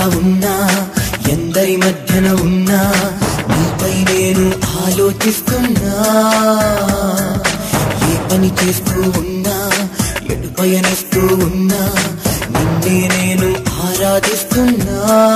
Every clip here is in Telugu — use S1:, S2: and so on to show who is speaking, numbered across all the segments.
S1: ఉన్నా ఎందరి మధ్యన ఉన్నా నీపై నేను ఆలోచిస్తున్నా ఏ పని చేస్తూ ఉన్నా ఎటు పయనిస్తూ ఉన్నా నిన్నే నేను ఆరాధిస్తున్నా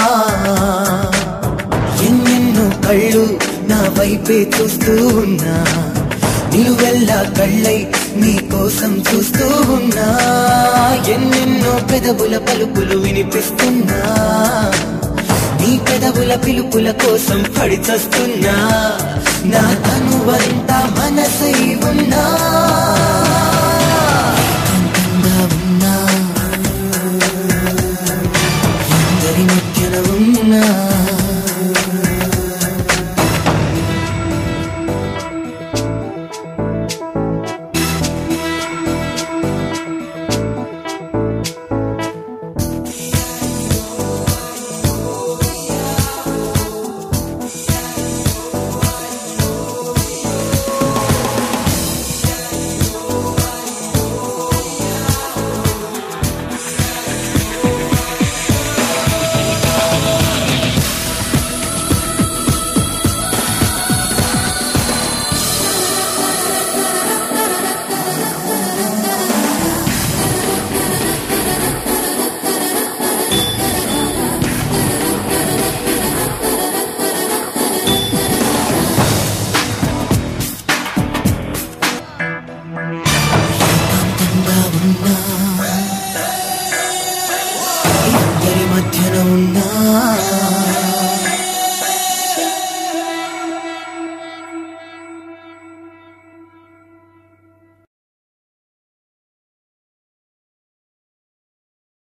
S1: ఎన్నెన్నో కళ్ళు నా వైపే చూస్తూ ఉన్నా నిలువెల్లా కళ్ళై నీ కోసం చూస్తూ ఉన్నా ఎన్నెన్నో పెదవుల పలుకులు వినిపిస్తున్నా నీ పెదవుల పిలుపుల కోసం పడి చస్తున్నా నా తనువంతా మనసై ఉన్నా ఏకాంతంగా ఉన్నా ఎందరి మధ్యన ఉన్నా ఏకాంతంగా ఉన్నా అందరి మధ్యన ఉన్నా